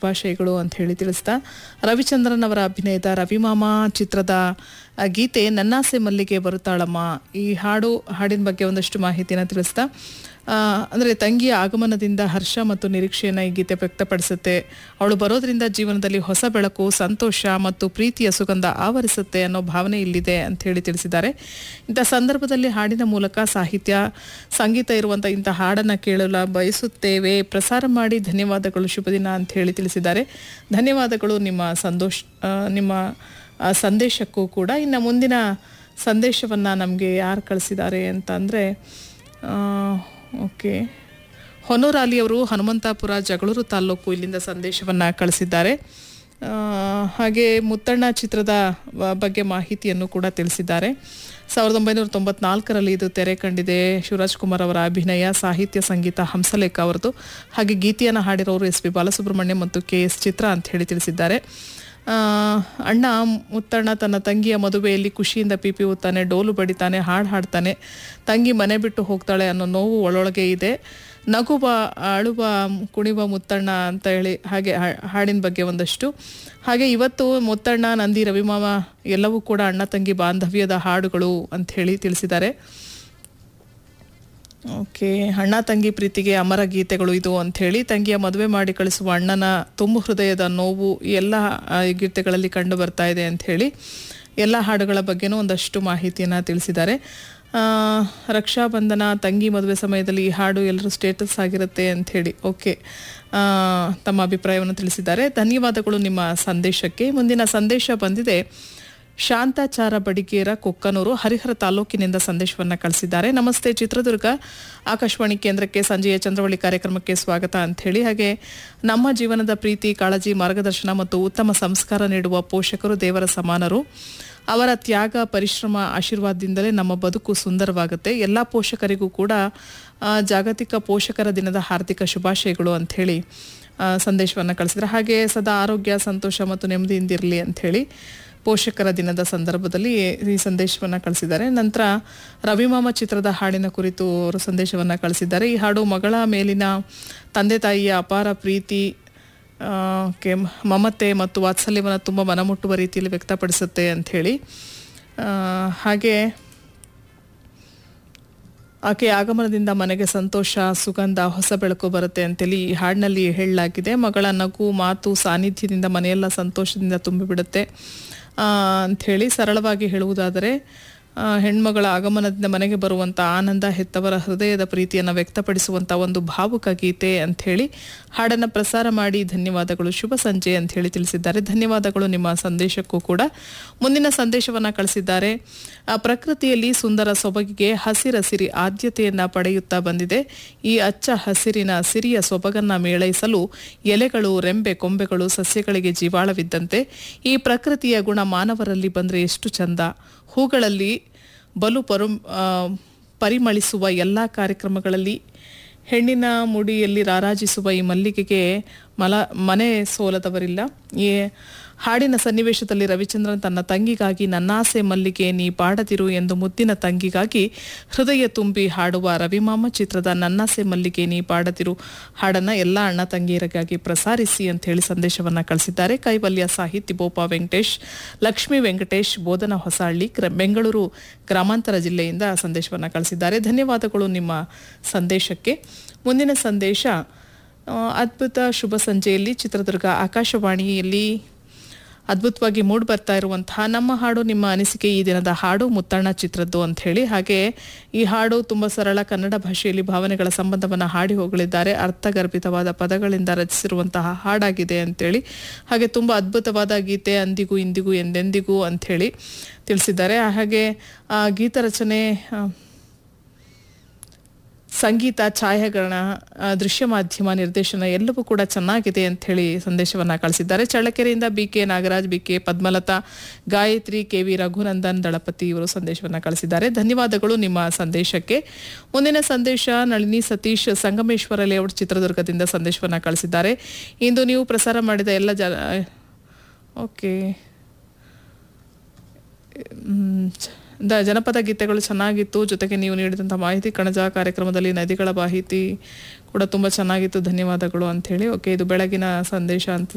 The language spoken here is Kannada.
ಶುಭಾಶಯಗಳು ಅಂತ ಹೇಳಿ ತಿಳಿಸ್ತಾ ರವಿಚಂದ್ರನ್ ಅವರ ಅಭಿನಯದ ರವಿಮಾಮ ಚಿತ್ರದ ಆ, ಗೀತೆ ನನ್ನಾಸೆ ಮಲ್ಲಿಗೆ ಬರುತ್ತಾಳಮ್ಮ ಈ ಹಾಡು ಹಾಡಿನ ಬಗ್ಗೆ ಒಂದಷ್ಟು ಮಾಹಿತಿನ ತಿಳಿಸ್ತಾ ಆ, ಅಂದ್ರೆ ತಂಗಿಯ ಆಗಮನದಿಂದ ಹರ್ಷ ಮತ್ತು ನಿರೀಕ್ಷೆಯನ್ನ ಈ ಗೀತೆ ವ್ಯಕ್ತಪಡಿಸುತ್ತೆ ಅವಳು ಬರೋದ್ರಿಂದ ಜೀವನದಲ್ಲಿ ಹೊಸ ಬೆಳಕು ಸಂತೋಷ ಮತ್ತು ಪ್ರೀತಿಯ ಸುಗಂಧ ಆವರಿಸುತ್ತೆ ಅನ್ನೋ ಭಾವನೆ ಇಲ್ಲಿದೆ ಅಂತ ಹೇಳಿ ತಿಳಿಸಿದ್ದಾರೆ ಇಂಥ ಸಂದರ್ಭದಲ್ಲಿ ಹಾಡಿನ ಮೂಲಕ ಸಾಹಿತ್ಯ ಸಂಗೀತ ಇರುವಂಥ ಇಂಥ ಹಾಡನ್ನು ಕೇಳಲು ಬಯಸುತ್ತೇವೆ ಪ್ರಸಾರ ಮಾಡಿ ಧನ್ಯವಾದಗಳು ಶುಭ ದಿನ ಅಂತ ಹೇಳಿ ತಿಳಿಸಿದ್ದಾರೆ ಧನ್ಯವಾದಗಳು ನಿಮ್ಮ ಸಂತೋಷ ಆ, ನಿಮ್ಮ ಆ, ಸಂದೇಶಕ್ಕೂ ಕೂಡ ಇನ್ನು ಮುಂದಿನ ಸಂದೇಶವನ್ನು ನಮಗೆ ಯಾರು ಕಳಿಸಿದ್ದಾರೆ ಅಂತ ಅಂದರೆ ಓಕೆ ಹೊನೂರಾಲಿ ಅವರು ಹನುಮಂತಾಪುರ ಜಗಳೂರು ತಾಲ್ಲೂಕು ಇಲ್ಲಿಂದ ಸಂದೇಶವನ್ನು ಕಳಿಸಿದ್ದಾರೆ ಆ, ಹಾಗೆ ಮುತ್ತಣ್ಣ ಚಿತ್ರದ ಬ- ಬಗ್ಗೆ ಮಾಹಿತಿಯನ್ನು ಕೂಡ ತಿಳಿಸಿದ್ದಾರೆ ಸಾವಿರದ ಒಂಬೈನೂರ ತೊಂಬತ್ನಾಲ್ಕರಲ್ಲಿ ಇದು ತೆರೆ ಕಂಡಿದೆ ಶಿವರಾಜ್ ಕುಮಾರ್ ಅವರ ಅಭಿನಯ ಸಾಹಿತ್ಯ ಸಂಗೀತ ಹಂಸಲೇಖ ಅವರದು ಹಾಗೆ ಗೀತೆಯನ್ನು ಹಾಡಿರೋರು ಎಸ್ ಪಿ ಬಾಲಸುಬ್ರಹ್ಮಣ್ಯ ಮತ್ತು ಕೆ ಎಸ್ ಚಿತ್ರ ಅಂತ ಹೇಳಿ ತಿಳಿಸಿದ್ದಾರೆ ಆ, ಅಣ್ಣ ಮುತ್ತಣ್ಣ ತನ್ನ ತಂಗಿಯ ಮದುವೆಯಲ್ಲಿ ಖುಷಿಯಿಂದ ಪಿಪಿ ಊತಾನೆ ಡೋಲು ಬಡಿತಾನೆ ಹಾಡು ಹಾಡ್ತಾನೆ ತಂಗಿ ಮನೆ ಬಿಟ್ಟು ಹೋಗ್ತಾಳೆ ಅನ್ನೋ ನೋವು ಒಳೊಳಗೆ ಇದೆ ನಗುವ ಅಳುವ ಕುಣಿವ ಮುತ್ತಣ್ಣ ಅಂತ ಹೇಳಿ ಹಾಗೆ ಹಾ- ಹಾಡಿನ ಬಗ್ಗೆ ಒಂದಷ್ಟು ಹಾಗೆ ಇವತ್ತು ಮುತ್ತಣ್ಣ ನಂದಿ ರವಿಮಾಮ ಎಲ್ಲವೂ ಕೂಡ ಅಣ್ಣ ತಂಗಿ ಬಾಂಧವ್ಯದ ಹಾಡುಗಳು ಅಂತ ಹೇಳಿ ತಿಳಿಸಿದ್ದಾರೆ ಓಕೆ ಅಣ್ಣ ತಂಗಿ ಪ್ರೀತಿಗೆ ಅಮರ ಗೀತೆಗಳು ಇದು ಅಂತ ಹೇಳಿ ತಂಗಿಯ ಮದುವೆ ಮಾಡಿ ಕಳಿಸುವ ಅಣ್ಣನ ತುಂಬು ಹೃದಯದ ನೋವು ಈ ಎಲ್ಲ ಆ, ಈ ಗೀತೆಗಳಲ್ಲಿ ಕಂಡು ಬರ್ತಾ ಇದೆ ಅಂತ ಹೇಳಿ ಎಲ್ಲ ಹಾಡುಗಳ ಬಗ್ಗೆನೂ ಒಂದಷ್ಟು ಮಾಹಿತಿಯನ್ನು ತಿಳಿಸಿದ್ದಾರೆ ಆ, ರಕ್ಷಾಬಂಧನ ತಂಗಿ ಮದುವೆ ಸಮಯದಲ್ಲಿ ಈ ಹಾಡು ಎಲ್ಲರೂ ಸ್ಟೇಟಸ್ ಆಗಿರುತ್ತೆ ಅಂತ ಹೇಳಿ ಓಕೆ ಆ, ತಮ್ಮ ಅಭಿಪ್ರಾಯವನ್ನು ತಿಳಿಸಿದ್ದಾರೆ ಧನ್ಯವಾದಗಳು ನಿಮ್ಮ ಸಂದೇಶಕ್ಕೆ ಮುಂದಿನ ಸಂದೇಶ ಬಂದಿದೆ ಶಾಂತಾಚಾರ ಬಡಿಗೇರ ಕೊಕ್ಕನೂರು ಹರಿಹರ ತಾಲೂಕಿನಿಂದ ಸಂದೇಶವನ್ನ ಕಳಿಸಿದ್ದಾರೆ ನಮಸ್ತೆ ಚಿತ್ರದುರ್ಗ ಆಕಾಶವಾಣಿ ಕೇಂದ್ರಕ್ಕೆ ಸಂಜೆಯ ಚಂದ್ರವಳ್ಳಿ ಕಾರ್ಯಕ್ರಮಕ್ಕೆ ಸ್ವಾಗತ ಅಂತ ಹೇಳಿ ಹಾಗೆ ನಮ್ಮ ಜೀವನದ ಪ್ರೀತಿ ಕಾಳಜಿ ಮಾರ್ಗದರ್ಶನ ಮತ್ತು ಉತ್ತಮ ಸಂಸ್ಕಾರ ನೀಡುವ ಪೋಷಕರು ದೇವರ ಸಮಾನರು ಅವರ ತ್ಯಾಗ ಪರಿಶ್ರಮ ಆಶೀರ್ವಾದದಿಂದಲೇ ನಮ್ಮ ಬದುಕು ಸುಂದರವಾಗುತ್ತೆ ಎಲ್ಲ ಪೋಷಕರಿಗೂ ಕೂಡ ಆ, ಜಾಗತಿಕ ಪೋಷಕರ ದಿನದ ಹಾರ್ದಿಕ ಶುಭಾಶಯಗಳು ಅಂತ ಹೇಳಿ ಸಂದೇಶವನ್ನು ಕಳಿಸಿದ್ರೆ ಹಾಗೆ ಸದಾ ಆರೋಗ್ಯ ಸಂತೋಷ ಮತ್ತು ನೆಮ್ಮದಿಯಿಂದಿರಲಿ ಅಂತ ಹೇಳಿ ಪೋಷಕರ ದಿನದ ಸಂದರ್ಭದಲ್ಲಿ ಈ ಸಂದೇಶವನ್ನು ಕಳಿಸಿದ್ದಾರೆ ನಂತರ ರವಿಮಾಮ ಚಿತ್ರದ ಹಾಡಿನ ಕುರಿತು ಅವರು ಸಂದೇಶವನ್ನು ಕಳಿಸಿದ್ದಾರೆ ಈ ಹಾಡು ಮಗಳ ಮೇಲಿನ ತಂದೆ ತಾಯಿಯ ಅಪಾರ ಪ್ರೀತಿ ಆ, ಕೆ ಮಮತೆ ಮತ್ತು ವಾತ್ಸಲ್ಯವನ್ನು ತುಂಬ ಮನಮುಟ್ಟುವ ರೀತಿಯಲ್ಲಿ ವ್ಯಕ್ತಪಡಿಸುತ್ತೆ ಅಂಥೇಳಿ ಹಾಗೆ ಆಕೆ ಆಗಮನದಿಂದ ಮನೆಗೆ ಸಂತೋಷ ಸುಗಂಧ ಹೊಸ ಬೆಳಕು ಬರುತ್ತೆ ಅಂತೇಳಿ ಈ ಹಾಡಿನಲ್ಲಿ ಹೇಳಲಾಗಿದೆ ಮಗಳ ನಗು ಮಾತು ಸಾನ್ನಿಧ್ಯದಿಂದ ಮನೆಯೆಲ್ಲ ಸಂತೋಷದಿಂದ ತುಂಬಿಬಿಡುತ್ತೆ ಆ, ಅಂಥೇಳಿ ಸರಳವಾಗಿ ಹೇಳುವುದಾದರೆ ಆ, ಹೆಣ್ಮಗಳ ಆಗಮನದಿಂದ ಮನೆಗೆ ಬರುವಂಥ ಆನಂದ ಹೆತ್ತವರ ಹೃದಯದ ಪ್ರೀತಿಯನ್ನು ವ್ಯಕ್ತಪಡಿಸುವಂಥ ಒಂದು ಭಾವುಕ ಗೀತೆ ಅಂಥೇಳಿ ಹಾಡನ್ನು ಪ್ರಸಾರ ಮಾಡಿ ಧನ್ಯವಾದಗಳು ಶುಭ ಸಂಜೆ ಅಂತ ಹೇಳಿ ತಿಳಿಸಿದ್ದಾರೆ ಧನ್ಯವಾದಗಳು ನಿಮ್ಮ ಸಂದೇಶಕ್ಕೂ ಕೂಡ ಮುಂದಿನ ಸಂದೇಶವನ್ನು ಕಳಿಸಿದ್ದಾರೆ ಆ ಪ್ರಕೃತಿಯಲ್ಲಿ ಸುಂದರ ಸೊಬಗಿಗೆ ಹಸಿರಸಿರಿ ಆದ್ಯತೆಯನ್ನ ಪಡೆಯುತ್ತಾ ಬಂದಿದೆ ಈ ಅಚ್ಚ ಹಸಿರಿನ ಸಿರಿಯ ಸೊಬಗನ್ನ ಮೇಳೈಸಲು ಎಲೆಗಳು ರೆಂಬೆ ಕೊಂಬೆಗಳು ಸಸ್ಯಗಳಿಗೆ ಜೀವಾಳವಿದ್ದಂತೆ ಈ ಪ್ರಕೃತಿಯ ಗುಣ ಮಾನವರಲ್ಲಿ ಬಂದರೆ ಎಷ್ಟು ಚಂದ ಹೂಗಳಲ್ಲಿ ಬಲು ಪರು ಆ, ಪರಿಮಳಿಸುವ ಎಲ್ಲ ಕಾರ್ಯಕ್ರಮಗಳಲ್ಲಿ ಹೆಣ್ಣಿನ ಮುಡಿಯಲ್ಲಿ ರಾರಾಜಿಸುವ ಈ ಮಲ್ಲಿಗೆಗೆ ಮಲ ಮನೆ ಸೋಲದವರಿಲ್ಲ ಈ ಹಾಡಿನ ಸನ್ನಿವೇಶದಲ್ಲಿ ರವಿಚಂದ್ರನ್ ತನ್ನ ತಂಗಿಗಾಗಿ ನನ್ನಾಸೆ ಮಲ್ಲಿಗೆ ನೀ ಪಾಡದಿರು ಎಂದು ಮುದ್ದಿನ ತಂಗಿಗಾಗಿ ಹೃದಯ ತುಂಬಿ ಹಾಡುವ ರವಿಮಾಮ ಚಿತ್ರದ ನನ್ನಾಸೆ ಮಲ್ಲಿಗೆ ನೀ ಪಾಡದಿರು ಹಾಡನ್ನ ಎಲ್ಲ ಅಣ್ಣ ತಂಗಿಯರಿಗಾಗಿ ಪ್ರಸಾರಿಸಿ ಅಂತ ಹೇಳಿ ಸಂದೇಶವನ್ನ ಕಳಿಸಿದ್ದಾರೆ ಕೈವಲ್ಯ ಸಾಹಿತಿ ಬೋಪ ವೆಂಕಟೇಶ್ ಲಕ್ಷ್ಮೀ ವೆಂಕಟೇಶ್ ಬೋಧನ ಹೊಸಹಳ್ಳಿ ಗ್ರ- ಬೆಂಗಳೂರು ಗ್ರಾಮಾಂತರ ಜಿಲ್ಲೆಯಿಂದ ಸಂದೇಶವನ್ನ ಕಳಿಸಿದ್ದಾರೆ ಧನ್ಯವಾದಗಳು ನಿಮ್ಮ ಸಂದೇಶಕ್ಕೆ ಮುಂದಿನ ಸಂದೇಶ ಆ, ಅದ್ಭುತ ಶುಭ ಸಂಜೆಯಲ್ಲಿ ಚಿತ್ರದುರ್ಗ ಆಕಾಶವಾಣಿಯಲ್ಲಿ ಅದ್ಭುತವಾಗಿ ಮೂಡ್ ಬರ್ತಾ ಇರುವಂತಹ ನಮ್ಮ ಹಾಡು ನಿಮ್ಮ ಅನಿಸಿಕೆ ಈ ದಿನದ ಹಾಡು ಮುತ್ತಣ್ಣ ಚಿತ್ರದ್ದು ಅಂತ ಹೇಳಿ ಹಾಗೆ ಈ ಹಾಡು ತುಂಬ ಸರಳ ಕನ್ನಡ ಭಾಷೆಯಲ್ಲಿ ಭಾವನೆಗಳ ಸಂಬಂಧವನ್ನು ಹಾಡಿ ಹೋಗಲಿದ್ದಾರೆ ಅರ್ಥಗರ್ಭಿತವಾದ ಪದಗಳಿಂದ ರಚಿಸಿರುವಂತಹ ಹಾಡಾಗಿದೆ ಅಂತೇಳಿ ಹಾಗೆ ತುಂಬ ಅದ್ಭುತವಾದ ಗೀತೆ ಅಂದಿಗೂ ಇಂದಿಗೂ ಎಂದೆಂದಿಗೂ ಅಂಥೇಳಿ ತಿಳಿಸಿದ್ದಾರೆ ಹಾಗೆ ಆ ಗೀತ ರಚನೆ ಆ, ಸಂಗೀತ ಛಾಯಾಗ್ರಹಣ ಆ, ದೃಶ್ಯ ಮಾಧ್ಯಮ ನಿರ್ದೇಶನ ಎಲ್ಲವೂ ಕೂಡ ಚೆನ್ನಾಗಿದೆ ಅಂತ ಹೇಳಿ ಸಂದೇಶವನ್ನ ಕಳಿಸಿದ್ದಾರೆ ಚಳ್ಳಕೆರೆಯಿಂದ B K Nagaraj B K Padmalatha Gayatri K V Raghunandan Dalapathi ಇವರು ಸಂದೇಶವನ್ನ ಕಳಿಸಿದ್ದಾರೆ ಧನ್ಯವಾದಗಳು ನಿಮ್ಮ ಸಂದೇಶಕ್ಕೆ ಮುಂದಿನ ಸಂದೇಶ ನಳಿನಿ ಸತೀಶ್ ಸಂಗಮೇಶ್ವರ ಲೇಔಟ್ ಚಿತ್ರದುರ್ಗದಿಂದ ಸಂದೇಶವನ್ನ ಕಳಿಸಿದ್ದಾರೆ ಇಂದು ನೀವು ಪ್ರಸಾರ ಮಾಡಿದ ಎಲ್ಲ ಜನ ಓಕೆ ಮ್, ಚ- ದ ಜನಪದ ಗೀತೆಗಳು ಚೆನ್ನಾಗಿತ್ತು ಜೊತೆಗೆ ನೀವು ನೀಡಿದಂಥ ಮಾಹಿತಿ ಕಣಜ ಕಾರ್ಯಕ್ರಮದಲ್ಲಿ ನದಿಗಳ ಮಾಹಿತಿ ಕೂಡ ತುಂಬ ಚೆನ್ನಾಗಿತ್ತು ಧನ್ಯವಾದಗಳು ಅಂಥೇಳಿ ಓಕೆ ಇದು ಬೆಳಗಿನ ಸಂದೇಶ ಅಂತ